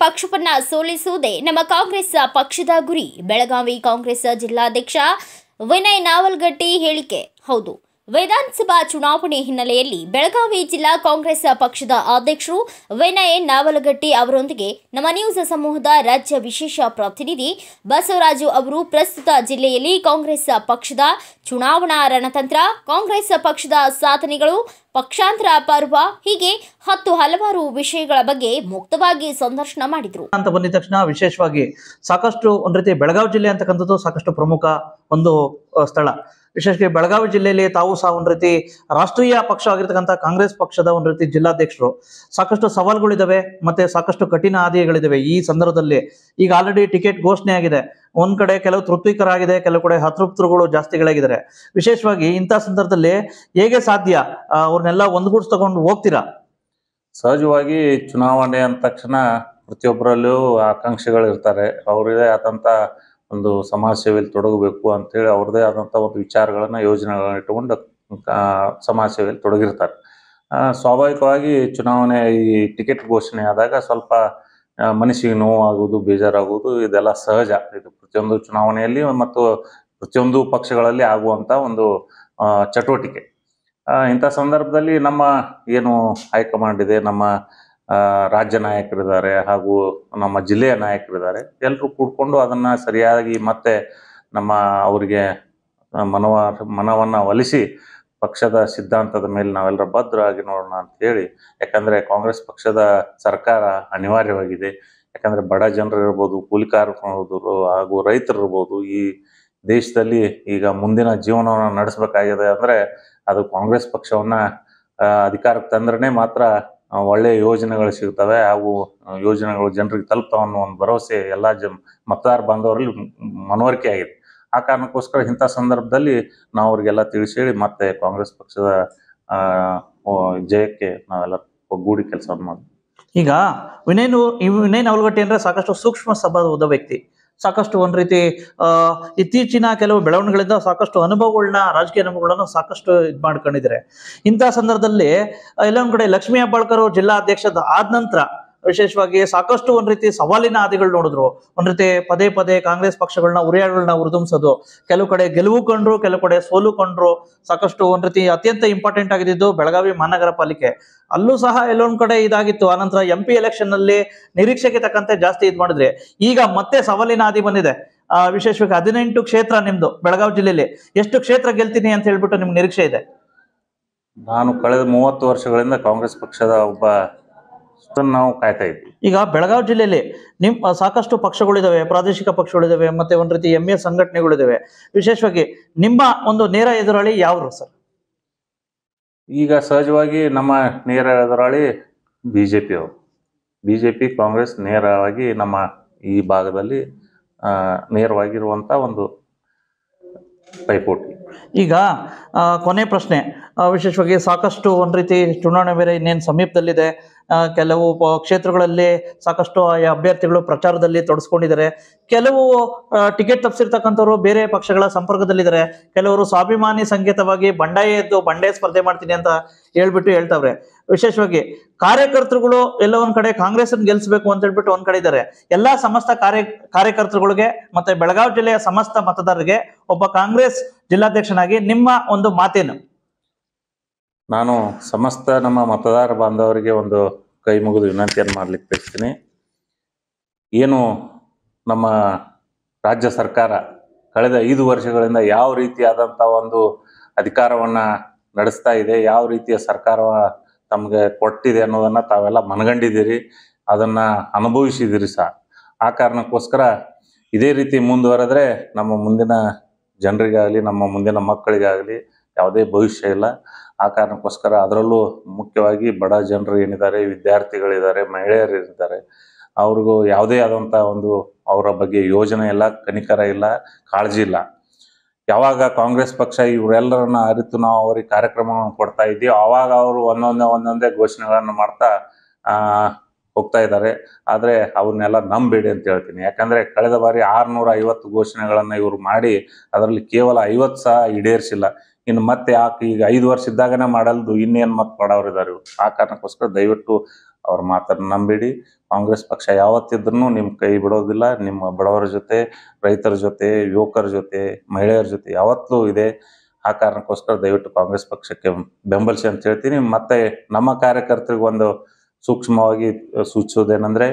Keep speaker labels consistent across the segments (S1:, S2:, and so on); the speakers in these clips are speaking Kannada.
S1: ಪಕ್ಷವನ್ನ ಸೋಲಿಸುವುದೇ ನಮ್ಮ ಕಾಂಗ್ರೆಸ್ ಪಕ್ಷದ ಗುರಿ ಬೆಳಗಾವಿ ಕಾಂಗ್ರೆಸ್ ಜಿಲ್ಲಾಧ್ಯಕ್ಷ ವಿನಯ್ ನಾವಲ್ಗಟ್ಟಿ ಹೇಳಿಕೆ ಹೌದು ವಿಧಾನಸಭಾ ಚುನಾವಣೆ ಹಿನ್ನೆಲೆಯಲ್ಲಿ ಬೆಳಗಾವಿ ಜಿಲ್ಲಾ ಕಾಂಗ್ರೆಸ್ ಪಕ್ಷದ ಅಧ್ಯಕ್ಷರು ವಿನಯ್ ನಾವಲಗಟ್ಟಿ ಅವರೊಂದಿಗೆ ನಮ್ಮ ನ್ಯೂಸ್ ಸಮೂಹದ ರಾಜ್ಯ ವಿಶೇಷ ಪ್ರತಿನಿಧಿ ಬಸವರಾಜು ಅವರು ಪ್ರಸ್ತುತ ಜಿಲ್ಲೆಯಲ್ಲಿ ಕಾಂಗ್ರೆಸ್ ಪಕ್ಷದ ಚುನಾವಣಾ ರಣತಂತ್ರ ಕಾಂಗ್ರೆಸ್ ಪಕ್ಷದ ಸಾಧನೆಗಳು ಪಕ್ಷಾಂತರ ಪರ್ವ ಹೀಗೆ ಹತ್ತು ಹಲವಾರು ವಿಷಯಗಳ ಬಗ್ಗೆ ಮುಕ್ತವಾಗಿ ಸಂದರ್ಶನ ಮಾಡಿದರು
S2: ಅಂತ ಬಂದಿದ ತಕ್ಷಣ ವಿಶೇಷವಾಗಿ ಸಾಕಷ್ಟು ಒಂದ್ ರೀತಿ ಬೆಳಗಾವಿ ಜಿಲ್ಲೆ ಅಂತಕ್ಕಂಥದ್ದು ಸಾಕಷ್ಟು ಪ್ರಮುಖ ಒಂದು ಅಹ್, ಸ್ಥಳ ವಿಶೇಷವಾಗಿ ಬೆಳಗಾವಿ ಜಿಲ್ಲೆಯಲ್ಲಿ ತಾವು ಸಹ ಒಂದ್ ರೀತಿ ರಾಷ್ಟ್ರೀಯ ಪಕ್ಷ ಆಗಿರ್ತಕ್ಕಂಥ ಕಾಂಗ್ರೆಸ್ ಪಕ್ಷದ ಒಂದ್ ರೀತಿ ಜಿಲ್ಲಾಧ್ಯಕ್ಷರು ಸಾಕಷ್ಟು ಸವಾಲುಗಳಿದಾವೆ ಮತ್ತೆ ಸಾಕಷ್ಟು ಕಠಿಣ ಹಾದಿಗಳಿದಾವೆ ಈ ಸಂದರ್ಭದಲ್ಲಿ ಈಗ ಆಲ್ರೆಡಿ ಟಿಕೆಟ್ ಘೋಷಣೆ ಆಗಿದೆ ಒಂದ್ ಕಡೆ ಕೆಲವು ತೃಪ್ತಿಕರಾಗಿದೆ ಕೆಲವು ಕಡೆ ಅತೃಪ್ತರುಗಳು ಜಾಸ್ತಿಗಳಾಗಿದ್ದಾರೆ ವಿಶೇಷವಾಗಿ ಇಂಥ ಸಂದರ್ಭದಲ್ಲಿ ಹೇಗೆ ಸಾಧ್ಯ ಆ, ಅವ್ರನ್ನೆಲ್ಲ ಒಂದ್ಗೂಡ್ಸ್ ತಗೊಂಡು ಹೋಗ್ತೀರಾ
S3: ಸಹಜವಾಗಿ ಚುನಾವಣೆ ಅಂದ ತಕ್ಷಣ ಪ್ರತಿಯೊಬ್ಬರಲ್ಲೂ ಆಕಾಂಕ್ಷೆಗಳು ಇರ್ತಾರೆ ಅವರದೇ ಆದಂಥ ಒಂದು ಸಮಾಜ ಸೇವೆಯಲ್ಲಿ ತೊಡಗಬೇಕು ಅಂತೇಳಿ ಅವ್ರದ್ದೇ ಆದಂಥ ಒಂದು ವಿಚಾರಗಳನ್ನ ಯೋಜನೆಗಳನ್ನ ಇಟ್ಟುಕೊಂಡು ಆ, ಸಮಾಜ ಸೇವೆಯಲ್ಲಿ ತೊಡಗಿರ್ತಾರೆ ಆ, ಸ್ವಾಭಾವಿಕವಾಗಿ ಚುನಾವಣೆ ಈ ಟಿಕೆಟ್ ಘೋಷಣೆ ಆದಾಗ ಸ್ವಲ್ಪ ಆ, ಮನಸ್ಸಿಗೆ ನೋವಾಗುವುದು ಬೇಜಾರಾಗುವುದು ಇದೆಲ್ಲ ಸಹಜ ಇದು ಪ್ರತಿಯೊಂದು ಚುನಾವಣೆಯಲ್ಲಿ ಮತ್ತು ಪ್ರತಿಯೊಂದು ಪಕ್ಷಗಳಲ್ಲಿ ಆಗುವಂತ ಒಂದು ಆ, ಚಟುವಟಿಕೆ ಆ, ಇಂಥ ಸಂದರ್ಭದಲ್ಲಿ ನಮ್ಮ ಏನು ಹೈಕಮಾಂಡ್ ಇದೆ ನಮ್ಮ ಆ, ರಾಜ್ಯ ನಾಯಕರಿದ್ದಾರೆ ಹಾಗೂ ನಮ್ಮ ಜಿಲ್ಲೆಯ ನಾಯಕರಿದ್ದಾರೆ ಎಲ್ಲರೂ ಕೂಡ್ಕೊಂಡು ಅದನ್ನ ಸರಿಯಾಗಿ ಮತ್ತೆ ನಮ್ಮ ಅವರಿಗೆ ಮನವ ಮನವನ್ನ ಒಲಿಸಿ ಪಕ್ಷದ ಸಿದ್ಧಾಂತದ ಮೇಲೆ ನಾವೆಲ್ಲರ ಭದ್ರವಾಗಿ ನೋಡೋಣ ಅಂತ ಹೇಳಿ ಯಾಕಂದ್ರೆ ಕಾಂಗ್ರೆಸ್ ಪಕ್ಷದ ಸರ್ಕಾರ ಅನಿವಾರ್ಯವಾಗಿದೆ ಯಾಕಂದ್ರೆ ಬಡ ಜನರು ಇರ್ಬೋದು ಕೂಲಿ ಕಾರ್ಮಿಕರು ಹಾಗೂ ರೈತರು ಇರ್ಬೋದು ಈ ದೇಶದಲ್ಲಿ ಈಗ ಮುಂದಿನ ಜೀವನವನ್ನು ನಡೆಸಬೇಕಾಗಿದೆ ಅಂದ್ರೆ ಅದು ಕಾಂಗ್ರೆಸ್ ಪಕ್ಷವನ್ನ ಆ, ಅಧಿಕಾರಕ್ಕೆ ತಂದ್ರೆ ಮಾತ್ರ ಆ, ಒಳ್ಳೆಯ ಯೋಜನೆಗಳು ಸಿಗ್ತವೆ ಹಾಗೂ ಆ, ಯೋಜನೆಗಳು ಜನರಿಗೆ ತಲುಪ್ತಾವ ಅನ್ನೋ ಒಂದು ಭರವಸೆ ಎಲ್ಲಾ ಜನ್ ಮತದಾರ ಬಾಂಧವರಲ್ಲಿ ಮ್- ಮನವರಿಕೆ ಆಗಿದೆ ಆ ಕಾರಣಕ್ಕೋಸ್ಕರ ಇಂಥ ಸಂದರ್ಭದಲ್ಲಿ ನಾವು ಅವ್ರಿಗೆಲ್ಲ ತಿಳಿಸಿ ಹೇಳಿ ಮತ್ತೆ ಕಾಂಗ್ರೆಸ್ ಪಕ್ಷದ ಆ, ಓ, ಜಯಕ್ಕೆ ನಾವೆಲ್ಲ ಒಗ್ಗೂಡಿ ಕೆಲಸವನ್ನು ಮಾಡ್ತೀವಿ
S2: ಈಗ ವಿನಯ್ ನೂ- ಈ ವಿನಯ್ ನವಲಗಟ್ಟಿ ಅಂದ್ರೆ ಸಾಕಷ್ಟು ಸೂಕ್ಷ್ಮ ಸ್ವಭಾವದ ವ್ಯಕ್ತಿ ಸಾಕಷ್ಟು ಒಂದ್ ರೀತಿ ಆ ಇತ್ತೀಚಿನ ಕೆಲವು ಬೆಳವಣಿಗೆಗಳಿಂದ ಸಾಕಷ್ಟು ಅನುಭವಗಳನ್ನ ರಾಜಕೀಯ ಅನುಭವಗಳನ್ನ ಸಾಕಷ್ಟು ಇದ್ ಮಾಡ್ಕೊಂಡಿದ್ದಾರೆ ಇಂಥ ಸಂದರ್ಭದಲ್ಲಿ ಆ, ಎಲ್ಲ ಒಂದ್ ಕಡೆ ಲಕ್ಷ್ಮೀ ಹೆಬ್ಬಾಳ್ಕರ್ ಅವ್ರು ಜಿಲ್ಲಾ ಅಧ್ಯಕ್ಷದ ಆದ ನಂತರ ವಿಶೇಷವಾಗಿ ಸಾಕಷ್ಟು ಒಂದ್ ರೀತಿ ಸವಾಲಿನ ಹಾದಿಗಳು ನೋಡಿದ್ರು ಒಂದ್ ರೀತಿ ಪದೇ ಪದೇ ಕಾಂಗ್ರೆಸ್ ಪಕ್ಷಗಳನ್ನ ಉರಿಯಾಳಗಳನ್ನ ಉರಿದುಂಬಿಸೋದು ಕೆಲವು ಕಡೆ ಗೆಲುವು ಕಂಡ್ರು ಕೆಲವು ಕಡೆ ಸೋಲು ಕಂಡ್ರು ಸಾಕಷ್ಟು ಒಂದ್ ರೀತಿ ಅತ್ಯಂತ ಇಂಪಾರ್ಟೆಂಟ್ ಆಗಿದ್ದು ಬೆಳಗಾವಿ ಮಹಾನಗರ ಪಾಲಿಕೆ ಅಲ್ಲೂ ಸಹ ಎಲ್ಲೊಂದ್ ಕಡೆ ಇದಾಗಿತ್ತು ಆನಂತರ ಎಂ ಪಿ ಎಲೆಕ್ಷನ್ ನಲ್ಲಿ ನಿರೀಕ್ಷೆಗೆ ತಕ್ಕಂತೆ ಜಾಸ್ತಿ ಇದ್ ಮಾಡಿದ್ರೆ ಈಗ ಮತ್ತೆ ಸವಾಲಿನ ಹಾದಿ ಬಂದಿದೆ ಆ ವಿಶೇಷವಾಗಿ ಹದಿನೆಂಟು ಕ್ಷೇತ್ರ ನಿಮ್ದು ಬೆಳಗಾವಿ ಜಿಲ್ಲೆಯಲ್ಲಿ ಎಷ್ಟು ಕ್ಷೇತ್ರ ಗೆಲ್ತೀನಿ ಅಂತ ಹೇಳ್ಬಿಟ್ಟು ನಿಮ್ಗೆ ನಿರೀಕ್ಷೆ ಇದೆ
S3: ನಾನು ಕಳೆದ ಮೂವತ್ತು ವರ್ಷಗಳಿಂದ ಕಾಂಗ್ರೆಸ್ ಪಕ್ಷದ ಒಬ್ಬ ಸುತ್ತನ್ನು ನಾವು ಕಾಯ್ತಾ ಇದ್ವಿ
S2: ಈಗ ಬೆಳಗಾವಿ ಜಿಲ್ಲೆಯಲ್ಲಿ ನಿಮ್ ಆ, ಸಾಕಷ್ಟು ಪಕ್ಷಗಳಿದಾವೆ ಪ್ರಾದೇಶಿಕ ಪಕ್ಷಗಳಿದಾವೆ ಮತ್ತೆ ಒಂದ್ ರೀತಿ ಎಂ ಎ ಸಂಘಟನೆಗಳಿದಾವೆ ವಿಶೇಷವಾಗಿ ನಿಮ್ಮ ಒಂದು ನೇರ ಎದುರಾಳಿ ಯಾವ್ರು ಸರ್
S3: ಈಗ ಸಹಜವಾಗಿ ನಮ್ಮ ನೇರ ಎದುರಾಳಿ ಬಿಜೆಪಿ ಅವರು ಬಿಜೆಪಿ ಕಾಂಗ್ರೆಸ್ ನೇರವಾಗಿ ನಮ್ಮ ಈ ಭಾಗದಲ್ಲಿ ಆ, ನೇರವಾಗಿರುವಂತ ಒಂದು ಪೈಪೋಟಿ
S2: ಈಗ ಆ, ಕೊನೆ ಪ್ರಶ್ನೆ ಆ, ವಿಶೇಷವಾಗಿ ಸಾಕಷ್ಟು ಒಂದ್ ರೀತಿ ಚುನಾವಣೆ ಬೇರೆ ಇನ್ನೇನು ಸಮೀಪದಲ್ಲಿದೆ ಆ, ಕೆಲವು ಪ- ಕ್ಷೇತ್ರಗಳಲ್ಲಿ ಸಾಕಷ್ಟು ಆಯಾ ಅಭ್ಯರ್ಥಿಗಳು ಪ್ರಚಾರದಲ್ಲಿ ತೊಡಸ್ಕೊಂಡಿದ್ದಾರೆ ಕೆಲವು ಟಿಕೆಟ್ ತಪ್ಪಿಸಿರ್ತಕ್ಕಂಥವ್ರು ಬೇರೆ ಪಕ್ಷಗಳ ಸಂಪರ್ಕದಲ್ಲಿದ್ದಾರೆ ಕೆಲವರು ಸ್ವಾಭಿಮಾನಿ ಸಂಕೇತವಾಗಿ ಬಂಡಾಯ ಎದ್ದು ಬಂಡಾಯ ಸ್ಪರ್ಧೆ ಮಾಡ್ತೀನಿ ಅಂತ ಹೇಳ್ಬಿಟ್ಟು ಹೇಳ್ತಾವ್ರೆ ವಿಶೇಷವಾಗಿ ಕಾರ್ಯಕರ್ತರುಗಳು ಎಲ್ಲ ಒಂದ್ ಕಡೆ ಕಾಂಗ್ರೆಸ್ ಗೆಲ್ಸ್ಬೇಕು ಅಂತ ಹೇಳ್ಬಿಟ್ಟು ಒಂದ್ ಕಡೆ ಇದ್ದಾರೆ ಎಲ್ಲಾ ಸಮಸ್ತ ಕಾರ್ಯ ಕಾರ್ಯಕರ್ತರುಗಳಿಗೆ ಮತ್ತೆ ಬೆಳಗಾವಿ ಜಿಲ್ಲೆಯ ಸಮಸ್ತ ಮತದಾರರಿಗೆ ಒಬ್ಬ ಕಾಂಗ್ರೆಸ್ ಜಿಲ್ಲಾಧ್ಯಕ್ಷನಾಗಿ ನಿಮ್ಮ ಒಂದು ಮಾತೇನು
S3: ನಾನು ಸಮಸ್ತ ನಮ್ಮ ಮತದಾರ ಬಾಂಧವರಿಗೆ ಒಂದು ಕೈ ಮುಗಿದು ವಿನಂತಿಯನ್ನು ಮಾಡ್ಲಿಕ್ಕೆ ಬಯಸ್ತೀನಿ ಏನು ನಮ್ಮ ರಾಜ್ಯ ಸರ್ಕಾರ ಕಳೆದ ಐದು ವರ್ಷಗಳಿಂದ ಯಾವ ರೀತಿಯಾದಂಥ ಒಂದು ಅಧಿಕಾರವನ್ನ ನಡೆಸ್ತಾ ಇದೆ ಯಾವ ರೀತಿಯ ಸರ್ಕಾರ ತಮಗೆ ಕೊಟ್ಟಿದೆ ಅನ್ನೋದನ್ನ ತಾವೆಲ್ಲ ಮನಗಂಡಿದ್ದೀರಿ ಅದನ್ನ ಅನುಭವಿಸಿದಿರಿ ಸಹ ಆ ಕಾರಣಕ್ಕೋಸ್ಕರ ಇದೇ ರೀತಿ ಮುಂದುವರೆದ್ರೆ ನಮ್ಮ ಮುಂದಿನ ಜನರಿಗಾಗಲಿ ನಮ್ಮ ಮುಂದಿನ ಮಕ್ಕಳಿಗಾಗಲಿ ಯಾವುದೇ ಭವಿಷ್ಯ ಇಲ್ಲ ಆ ಕಾರಣಕ್ಕೋಸ್ಕರ ಅದರಲ್ಲೂ ಮುಖ್ಯವಾಗಿ ಬಡ ಜನರು ಏನಿದ್ದಾರೆ ವಿದ್ಯಾರ್ಥಿಗಳಿದ್ದಾರೆ ಮಹಿಳೆಯರು ಇದ್ದಾರೆ ಅವ್ರಿಗೂ ಯಾವುದೇ ಆದಂಥ ಒಂದು ಅವರ ಬಗ್ಗೆ ಯೋಜನೆ ಇಲ್ಲ ಕನಿಕರ ಇಲ್ಲ ಕಾಳಜಿ ಇಲ್ಲ ಯಾವಾಗ ಕಾಂಗ್ರೆಸ್ ಪಕ್ಷ ಇವರೆಲ್ಲರನ್ನ ಅರಿತು ನಾವು ಅವರಿಗೆ ಕಾರ್ಯಕ್ರಮವನ್ನು ಕೊಡ್ತಾ ಇದ್ದೀವಿ ಆವಾಗ ಅವರು ಒಂದೊಂದೇ ಒಂದೊಂದೇ ಘೋಷಣೆಗಳನ್ನು ಮಾಡ್ತಾ ಆ ಹೋಗ್ತಾ ಇದ್ದಾರೆ ಆದ್ರೆ ಅವನ್ನೆಲ್ಲ ನಂಬೇಡಿ ಅಂತ ಹೇಳ್ತೀನಿ ಯಾಕಂದ್ರೆ ಕಳೆದ ಬಾರಿ ಆರ್ನೂರ ಐವತ್ತು ಘೋಷಣೆಗಳನ್ನ ಇವರು ಮಾಡಿ ಅದರಲ್ಲಿ ಕೇವಲ ಐವತ್ತು ಸಹ ಈಡೇರಿಸಿಲ್ಲ ಇನ್ನು ಮತ್ತೆ ಯಾಕೆ ಈಗ ಐದು ವರ್ಷ ಇದ್ದಾಗನೇ ಮಾಡಲ್ದು ಇನ್ನೇನ್ ಮತ್ತೆ ಮಾಡೋರು ಇದಾರೆ ಇವ್ರು. ಆ ಕಾರಣಕ್ಕೋಸ್ಕರ ದಯವಿಟ್ಟು ಅವ್ರ ಮಾತನ್ನ ನಂಬಿಡಿ ಕಾಂಗ್ರೆಸ್ ಪಕ್ಷ ಯಾವತ್ತಿದ್ರೂ ನಿಮ್ಮ ಕೈ ಬಿಡೋದಿಲ್ಲ ನಿಮ್ಮ ಬಡವರ ಜೊತೆ ರೈತರ ಜೊತೆ ಯುವಕರ ಜೊತೆ ಮಹಿಳೆಯರ ಜೊತೆ ಯಾವತ್ತೂ ಇದೆ ಆ ಕಾರಣಕ್ಕೋಸ್ಕರ ದಯವಿಟ್ಟು ಕಾಂಗ್ರೆಸ್ ಪಕ್ಷಕ್ಕೆ ಬೆಂಬಲಿಸಿ ಅಂತ ಹೇಳ್ತೀನಿ ಮತ್ತೆ ನಮ್ಮ ಕಾರ್ಯಕರ್ತರಿಗೆ ಒಂದು ಸೂಕ್ಷ್ಮವಾಗಿ ಸೂಚಿಸೋದೇನೆಂದ್ರೆ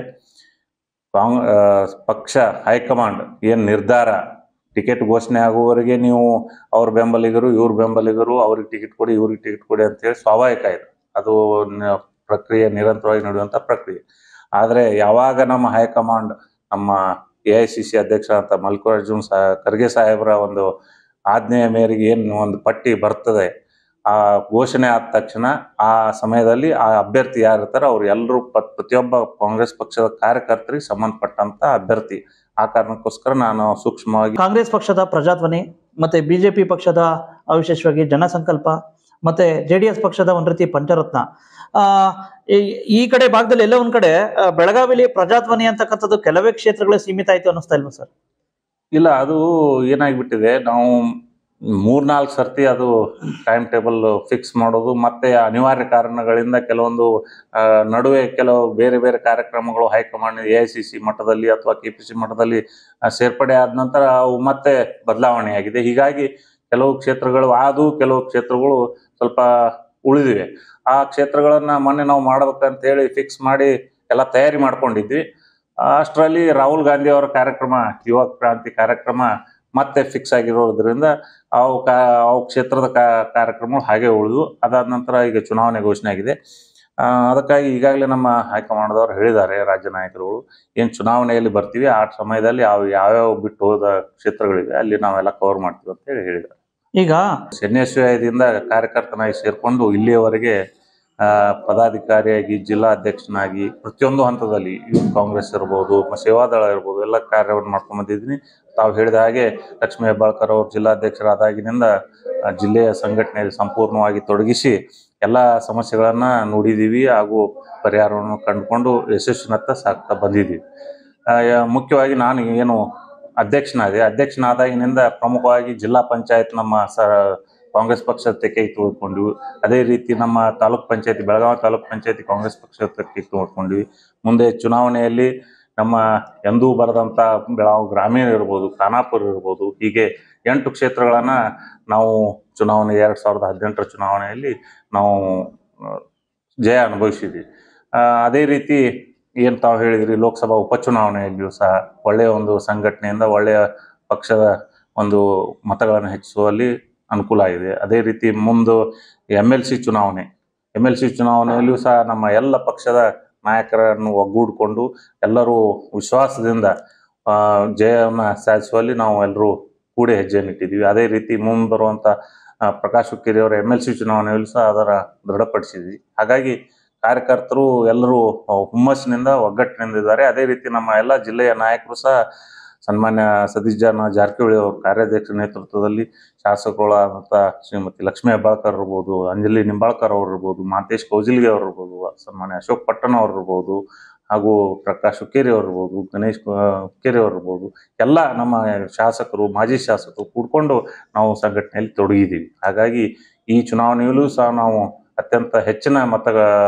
S3: ಕಾಂಗ್ ಆ, ಪಕ್ಷ ಹೈಕಮಾಂಡ್ ಏನ್ ನಿರ್ಧಾರ ಟಿಕೆಟ್ ಘೋಷಣೆ ಆಗುವವರೆಗೆ ನೀವು ಅವ್ರ ಬೆಂಬಲಿಗರು ಇವ್ರ ಬೆಂಬಲಿಗರು ಅವ್ರಿಗೆ ಟಿಕೆಟ್ ಕೊಡಿ ಇವ್ರಿಗೆ ಟಿಕೆಟ್ ಕೊಡಿ ಅಂತ ಹೇಳಿ ಸ್ವಾಭಾವಿಕ ಇದೆ ಅದು ನ- ಪ್ರಕ್ರಿಯೆ ನಿರಂತರವಾಗಿ ನಡೆಯುವಂತ ಪ್ರಕ್ರಿಯೆ ಆದ್ರೆ ಯಾವಾಗ ನಮ್ಮ ಹೈಕಮಾಂಡ್ ನಮ್ಮ ಎ ಐ ಸಿ ಸಿ ಅಧ್ಯಕ್ಷ ಅಂತ ಮಲ್ಲಿಕಾರ್ಜುನ್ ಸಾ ಖರ್ಗೆ ಸಾಹೇಬರ ಒಂದು ಆಜ್ಞೆಯ ಮೇರೆಗೆ ಏನು ಒಂದು ಪಟ್ಟಿ ಬರ್ತದೆ ಆ ಘೋಷಣೆ ಆದ ತಕ್ಷಣ ಆ ಸಮಯದಲ್ಲಿ ಆ ಅಭ್ಯರ್ಥಿ ಯಾರು ಇರ್ತಾರೆ ಅವ್ರು ಎಲ್ಲರೂ ಪ್ರತಿಯೊಬ್ಬ ಕಾಂಗ್ರೆಸ್ ಪಕ್ಷದ ಕಾರ್ಯಕರ್ತರಿಗೆ ಸಂಬಂಧಪಟ್ಟಂತ ಅಭ್ಯರ್ಥಿ ಆ ಕಾರಣಕ್ಕೋಸ್ಕರ ನಾನು ಸೂಕ್ಷ್ಮವಾಗಿ
S2: ಕಾಂಗ್ರೆಸ್ ಪಕ್ಷದ ಪ್ರಜಾಧ್ವನಿ ಮತ್ತೆ ಬಿಜೆಪಿ ಪಕ್ಷದ ವಿಶೇಷವಾಗಿ ಜನಸಂಕಲ್ಪ ಮತ್ತೆ ಜೆ ಡಿ ಎಸ್ ಪಕ್ಷದ ಒಂದ್ ರೀತಿ ಪಂಚರತ್ನ ಆ ಈ- ಈ ಕಡೆ ಭಾಗದಲ್ಲಿ ಎಲ್ಲ ಒಂದ್ ಕಡೆ ಆ, ಬೆಳಗಾವಿಲಿ ಪ್ರಜಾಧ್ವನಿ ಅಂತಕ್ಕಂಥದ್ದು ಕೆಲವೇ ಕ್ಷೇತ್ರಗಳೇ ಸೀಮಿತ ಆಯ್ತು ಅನ್ನಿಸ್ತಾ ಇಲ್ವಾ ಸರ್
S3: ಇಲ್ಲ ಅದು ಏನಾಗ್ಬಿಟ್ಟಿದೆ ನಾವು ಮೂರ್ನಾಲ್ಕು ಸರ್ತಿ ಅದು ಟೈಮ್ ಟೇಬಲ್ ಫಿಕ್ಸ್ ಮಾಡೋದು ಮತ್ತೆ ಅನಿವಾರ್ಯ ಕಾರಣಗಳಿಂದ ಕೆಲವೊಂದು ಆ, ನಡುವೆ ಕೆಲವು ಬೇರೆ ಬೇರೆ ಕಾರ್ಯಕ್ರಮಗಳು high command A I C C ಮಟ್ಟದಲ್ಲಿ ಅಥವಾ ಕೆ ಪಿ ಸಿ ಮಟ್ಟದಲ್ಲಿ ಆ, ಸೇರ್ಪಡೆ ಆದ ನಂತರ ಅವು ಮತ್ತೆ ಬದಲಾವಣೆಯಾಗಿದೆ ಹೀಗಾಗಿ ಕೆಲವು ಕ್ಷೇತ್ರಗಳು ಆದು ಕೆಲವು ಕ್ಷೇತ್ರಗಳು ಸ್ವಲ್ಪ ಉಳಿದಿವೆ ಆ ಕ್ಷೇತ್ರಗಳನ್ನ ಮೊನ್ನೆ ನಾವು ಮಾಡ್ಬೇಕಂತ ಹೇಳಿ ಫಿಕ್ಸ್ ಮಾಡಿ ಎಲ್ಲ ತಯಾರಿ ಮಾಡ್ಕೊಂಡಿದ್ವಿ ಅಷ್ಟರಲ್ಲಿ ರಾಹುಲ್ ಗಾಂಧಿ ಅವರ ಕಾರ್ಯಕ್ರಮ ಯುವ ಕ್ರಾಂತಿ ಕಾರ್ಯಕ್ರಮ ಮತ್ತೆ ಫಿಕ್ಸ್ ಆಗಿರೋದ್ರಿಂದ ಅವು ಕಾ ಅವು ಕ್ಷೇತ್ರದ ಕಾ- ಕಾರ್ಯಕ್ರಮಗಳು ಹಾಗೆ ಉಳಿದು ಅದಾದ ನಂತರ ಈಗ ಚುನಾವಣೆ ಘೋಷಣೆ ಆಗಿದೆ ಆ, ಅದಕ್ಕಾಗಿ ಈಗಾಗಲೇ ನಮ್ಮ ಹೈಕಮಾಂಡ್ದವ್ರು ಹೇಳಿದ್ದಾರೆ ರಾಜ್ಯ ನಾಯಕರುಗಳು ಏನು ಚುನಾವಣೆಯಲ್ಲಿ ಬರ್ತೀವಿ ಆ ಸಮಯದಲ್ಲಿ ಯಾವ ಯಾವ್ಯಾವ ಬಿಟ್ಟು ಹೋದ ಕ್ಷೇತ್ರಗಳಿವೆ ಅಲ್ಲಿ ನಾವೆಲ್ಲ ಕವರ್ ಮಾಡ್ತೀವಿ ಅಂತ ಹೇಳಿ ಹೇಳಿದ್ದಾರೆ
S2: ಈಗ
S3: ಎನ್ ಎಸ್ ದಿಂದ ಕಾರ್ಯಕರ್ತನಾಗಿ ಸೇರ್ಕೊಂಡು ಇಲ್ಲಿಯವರೆಗೆ ಆ, ಪದಾಧಿಕಾರಿಯಾಗಿ ಜಿಲ್ಲಾಧ್ಯಕ್ಷನಾಗಿ ಪ್ರತಿಯೊಂದು ಹಂತದಲ್ಲಿ ಯೂತ್ ಕಾಂಗ್ರೆಸ್ ಇರ್ಬೋದು ಮ- ಸೇವಾದಳ ಇರ್ಬೋದು ಎಲ್ಲ ಕಾರ್ಯವನ್ನು ಮಾಡ್ಕೊಂಡ್ ಬಂದಿದ್ದೀನಿ ತಾವು ಹೇಳಿದ ಹಾಗೆ ಲಕ್ಷ್ಮೀ ಹೆಬ್ಬಾಳ್ಕರ್ ಅವರು ಜಿಲ್ಲಾಧ್ಯಕ್ಷರಾದಾಗಿನಿಂದ ಆ, ಜಿಲ್ಲೆಯ ಸಂಘಟನೆಯಲ್ಲಿ ಸಂಪೂರ್ಣವಾಗಿ ತೊಡಗಿಸಿ ಎಲ್ಲ ಸಮಸ್ಯೆಗಳನ್ನ ನೋಡಿದೀವಿ ಹಾಗೂ ಪರಿಹಾರವನ್ನು ಕಂಡುಕೊಂಡು ಯಶಸ್ವಿನತ್ತ ಸಾಕ್ತಾ ಬಂದಿದ್ದೀವಿ ಆ, ಯ- ಮುಖ್ಯವಾಗಿ ನಾನು ಏನು ಅಧ್ಯಕ್ಷನಾದೆ ಅಧ್ಯಕ್ಷನಾದಾಗಿನಿಂದ ಪ್ರಮುಖವಾಗಿ ಜಿಲ್ಲಾ ಪಂಚಾಯತ್ ನಮ್ಮ ಸ ಕಾಂಗ್ರೆಸ್ ಪಕ್ಷದ ತೆಕ್ಕೆ ತೆಗೆದುಕೊಂಡ್ವಿ ಅದೇ ರೀತಿ ನಮ್ಮ ತಾಲೂಕ್ ಪಂಚಾಯತಿ ಬೆಳಗಾವಿ ತಾಲೂಕ್ ಪಂಚಾಯತಿ ಕಾಂಗ್ರೆಸ್ ಪಕ್ಷದ ತೆಕ್ಕೆ ತೆಗೆದುಕೊಂಡ್ವಿ ಮುಂದೆ ಚುನಾವಣೆಯಲ್ಲಿ ನಮ್ಮ ಎಂದೂ ಬರದಂತ ಬೆಳಗಾವಿ ಗ್ರಾಮೀಣ ಇರ್ಬೋದು ಖಾನಾಪುರ ಇರ್ಬೋದು ಹೀಗೆ ಎಂಟು ಕ್ಷೇತ್ರಗಳನ್ನ ನಾವು ಚುನಾವಣೆ ಎರಡ್ ಸಾವಿರದ ಹದಿನೆಂಟರ ಚುನಾವಣೆಯಲ್ಲಿ ನಾವು ಆ, ಜಯ ಅನುಭವಿಸಿದ್ವಿ ಆ, ಅದೇ ರೀತಿ ಏನ್ ತಾವು ಹೇಳಿದ್ರಿ ಲೋಕಸಭಾ ಉಪಚುನಾವಣೆಯಲ್ಲಿಯೂ ಸಹ ಒಳ್ಳೆಯ ಒಂದು ಸಂಘಟನೆಯಿಂದ ಒಳ್ಳೆಯ ಪಕ್ಷದ ಒಂದು ಮತಗಳನ್ನು ಹೆಚ್ಚಿಸುವಲ್ಲಿ ಅನುಕೂಲ ಆಗಿದೆ ಅದೇ ರೀತಿ ಮುಂದೆ ಎಮ್ ಎಲ್ ಸಿ ಚುನಾವಣೆ ಎಮ್ ಎಲ್ ಸಿ ಚುನಾವಣೆಯಲ್ಲಿಯೂ ಸಹ ನಮ್ಮ ಎಲ್ಲ ಪಕ್ಷದ ನಾಯಕರನ್ನು ಒಗ್ಗೂಡಿಕೊಂಡು ಎಲ್ಲರೂ ವಿಶ್ವಾಸದಿಂದ ಆ, ಜಯವನ್ನು ಸಾಧಿಸುವಲ್ಲಿ ನಾವು ಎಲ್ಲರೂ ಕೂಡಿ ಹೆಜ್ಜೆಯನ್ನು ಇಟ್ಟಿದ್ದೀವಿ ಅದೇ ರೀತಿ ಮುಂದೆ ಬರುವಂತ ಆ, ಪ್ರಕಾಶ್ ಹುಕ್ಕೇರಿ ಅವರ ಎಮ್ ಎಲ್ ಸಿ ಚುನಾವಣೆಯಲ್ಲೂ ಸಹ ಅದರ ದೃಢಪಡಿಸಿದ್ವಿ ಹಾಗಾಗಿ ಕಾರ್ಯಕರ್ತರು ಎಲ್ಲರೂ ಹುಮ್ಮಸ್ಸಿನಿಂದ ಒಗ್ಗಟ್ಟಿನಿಂದ ಇದ್ದಾರೆ ಅದೇ ರೀತಿ ನಮ್ಮ ಎಲ್ಲ ಜಿಲ್ಲೆಯ ನಾಯಕರು ಸಹ ಸನ್ಮಾನ್ಯ ಸತೀಶ್ ಜಾನ ಜಾರಕಿಹೊಳಿ ಅವ್ರ ಕಾರ್ಯಾಧ್ಯಕ್ಷ ನೇತೃತ್ವದಲ್ಲಿ ಶಾಸಕರುಗಳಾದಂಥ ಶ್ರೀಮತಿ ಲಕ್ಷ್ಮೀ ಹೆಬ್ಬಾಳ್ಕರ್ ಇರ್ಬೋದು ಅಂಜಲಿ ನಿಂಬಾಳ್ಕರ್ ಅವ್ರು ಇರ್ಬೋದು ಮಾಂತೇಶ್ ಕೌಜಿಲ್ಗೆ ಅವ್ರು ಇರ್ಬೋದು ಸನ್ಮಾನ್ಯ ಅಶೋಕ್ ಪಟ್ಟಣ ಅವ್ರು ಇರ್ಬೋದು ಹಾಗೂ ಪ್ರಕಾಶ್ ಹುಕ್ಕೇರಿ ಅವ್ರು ಇರ್ಬೋದು ಗಣೇಶ್ ಆ, ಹುಕ್ಕೇರಿ ಅವ್ರು ಇರ್ಬೋದು ಎಲ್ಲ ನಮ್ಮ ಶಾಸಕರು ಮಾಜಿ ಶಾಸಕರು ಕೂಡ್ಕೊಂಡು ನಾವು ಸಂಘಟನೆಯಲ್ಲಿ ತೊಡಗಿದ್ದೀವಿ ಹಾಗಾಗಿ ಈ ಚುನಾವಣೆಯಲ್ಲೂ ಸಹ ನಾವು ಅತ್ಯಂತ ಹೆಚ್ಚಿನ ಮತ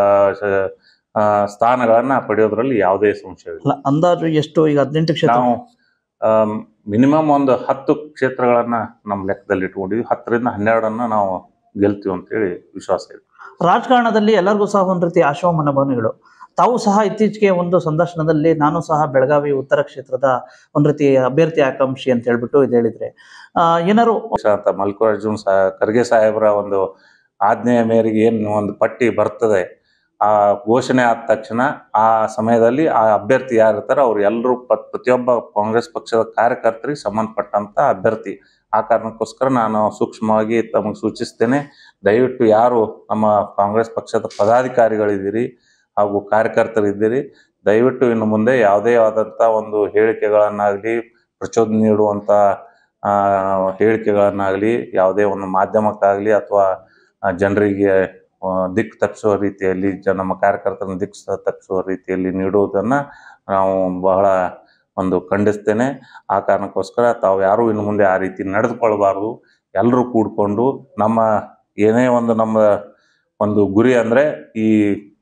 S3: ಸ್ಥಾನಗಳನ್ನ ಪಡೆಯೋದ್ರಲ್ಲಿ ಯಾವುದೇ ಸಂಶಯವಿಲ್ಲ
S2: ಅಲ್ಲ, ಅಂದಾಜು ಎಷ್ಟು ಈಗ ಹದಿನೆಂಟು ಕ್ಷೇತ್ರ
S3: ನಾವು ಮಿನಿಮಮ್ ಒಂದು ಹತ್ತು ಕ್ಷೇತ್ರಗಳನ್ನ ನಮ್ಮ ಲೆಕ್ಕದಲ್ಲಿ ಇಟ್ಕೊಂಡಿದ್ವಿ ಹತ್ತರಿಂದ ಹನ್ನೆರಡನ್ನ ನಾವು ಗೆಲ್ತೀವಿ ಅಂತೇಳಿ ವಿಶ್ವಾಸ ಇದೆ
S2: ರಾಜಕಾರಣದಲ್ಲಿ ಎಲ್ಲರಿಗೂ ಸಹ ಒಂದು ರೀತಿ ಆಶಾವ ಮನೋಭಾವನೆಗಳು ತಾವು ಸಹ ಇತ್ತೀಚೆಗೆ ಒಂದು ಸಂದರ್ಶನದಲ್ಲಿ ನಾನು ಸಹ ಬೆಳಗಾವಿ ಉತ್ತರ ಕ್ಷೇತ್ರದ ಒಂದು ರೀತಿ ಅಭ್ಯರ್ಥಿ ಆಕಾಂಕ್ಷಿ ಅಂತ ಹೇಳ್ಬಿಟ್ಟು ಇದು ಹೇಳಿದ್ರೆ ಆ, ಏನಾರು
S3: ಪಕ್ಷ ಅಂತ ಮಲ್ಲಿಕಾರ್ಜುನ್ ಸಾ ಖರ್ಗೆ ಸಾಹೇಬರ ಒಂದು ಆಜ್ಞೆಯ ಮೇರೆಗೆ ಏನು ಒಂದು ಪಟ್ಟಿ ಬರ್ತದೆ ಆ ಘೋಷಣೆ ಆದ ತಕ್ಷಣ ಆ ಸಮಯದಲ್ಲಿ ಆ ಅಭ್ಯರ್ಥಿ ಯಾರು ಇರ್ತಾರೆ ಅವ್ರು ಎಲ್ಲರೂ ಪ್ರತಿಯೊಬ್ಬ ಕಾಂಗ್ರೆಸ್ ಪಕ್ಷದ ಕಾರ್ಯಕರ್ತರಿಗೆ ಸಂಬಂಧಪಟ್ಟಂತ ಅಭ್ಯರ್ಥಿ ಆ ಕಾರಣಕ್ಕೋಸ್ಕರ ನಾನು ಸೂಕ್ಷ್ಮವಾಗಿ ತಮಗೆ ಸೂಚಿಸ್ತೇನೆ ದಯವಿಟ್ಟು ಯಾರು ನಮ್ಮ ಕಾಂಗ್ರೆಸ್ ಪಕ್ಷದ ಪದಾಧಿಕಾರಿಗಳಿದ್ದೀರಿ ಹಾಗೂ ಕಾರ್ಯಕರ್ತರಿದ್ದೀರಿ ದಯವಿಟ್ಟು ಇನ್ನು ಮುಂದೆ ಯಾವುದೇ ಆದಂತ ಒಂದು ಹೇಳಿಕೆಗಳನ್ನಾಗ್ಲಿ ಪ್ರಚೋದನೆ ನೀಡುವಂತ ಆ ಹೇಳಿಕೆಗಳನ್ನಾಗ್ಲಿ ಯಾವುದೇ ಒಂದು ಮಾಧ್ಯಮಕ್ಕಾಗ್ಲಿ ಅಥವಾ ಜನರಿಗೆ ದಿಕ್ಕು ತಪ್ಪಿಸುವ ರೀತಿಯಲ್ಲಿ ಜ ನಮ್ಮ ಕಾರ್ಯಕರ್ತರನ್ನ ದಿಕ್ಕು ಸ- ತಪ್ಪಿಸುವ ರೀತಿಯಲ್ಲಿ ನೀಡುವುದನ್ನ ನಾವು ಬಹಳ ಒಂದು ಖಂಡಿಸ್ತೇನೆ ಆ ಕಾರಣಕ್ಕೋಸ್ಕರ ತಾವು ಯಾರು ಇನ್ನು ಮುಂದೆ ಆ ರೀತಿ ನಡೆದುಕೊಳ್ಬಾರ್ದು ಎಲ್ಲರೂ ಕೂಡ್ಕೊಂಡು ನಮ್ಮ ಏನೇ ಒಂದು ನಮ್ಮ ಒಂದು ಗುರಿ ಅಂದ್ರೆ ಈ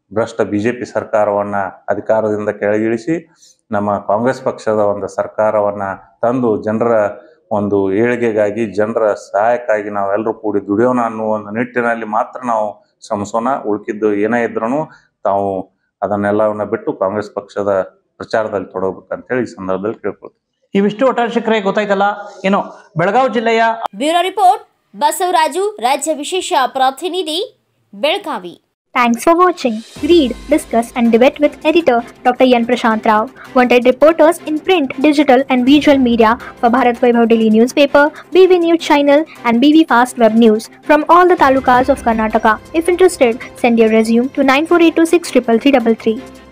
S3: ಭ್ರಷ್ಟ ಬಿಜೆಪಿ ಸರ್ಕಾರವನ್ನ ಅಧಿಕಾರದಿಂದ ಕೆಳಗಿಳಿಸಿ ನಮ್ಮ ಕಾಂಗ್ರೆಸ್ ಪಕ್ಷದ ಒಂದು ಸರ್ಕಾರವನ್ನ ತಂದು ಜನರ ಒಂದು ಏಳಿಗೆಗಾಗಿ ಜನರ ಸಹಾಯಕ್ಕಾಗಿ ನಾವೆಲ್ಲರೂ ಕೂಡಿ ದುಡಿಯೋಣ ಅನ್ನುವ ಒಂದು ನಿಟ್ಟಿನಲ್ಲಿ ಮಾತ್ರ ನಾವು ಶ್ರಮಿಸೋಣ ಉಳ್ಕಿದ್ದು ಏನೇ ಇದ್ರೂ ತಾವು ಅದನ್ನೆಲ್ಲವನ್ನ ಬಿಟ್ಟು ಕಾಂಗ್ರೆಸ್ ಪಕ್ಷದ ಪ್ರಚಾರದಲ್ಲಿ ತೊಡಗಬೇಕಂತ ಹೇಳಿ ಈ ಸಂದರ್ಭದಲ್ಲಿ ಕೇಳ್ಕೊಳ್ತೀನಿ
S2: ಇವಿಷ್ಟು ಒಟ್ಟಾರೆ ಶಿಖರೆ ಗೊತ್ತಾಯ್ತಲ್ಲ ಏನು ಬೆಳಗಾವಿ ಜಿಲ್ಲೆಯ
S1: ಬ್ಯೂರೋ ರಿಪೋರ್ಟ್ ಬಸವರಾಜು ರಾಜ್ಯ ವಿಶೇಷ ಪ್ರತಿನಿಧಿ Belagavi
S4: Thanks for watching. Read, discuss, and debate with editor Dr. Yan Prashant Rao. Wanted reporters in print, digital, and visual media for Bharat Vaibhav Daily newspaper, BV News channel, and BV Fast Web News from all the talukas of Karnataka. If interested, send your resume to 9482633333.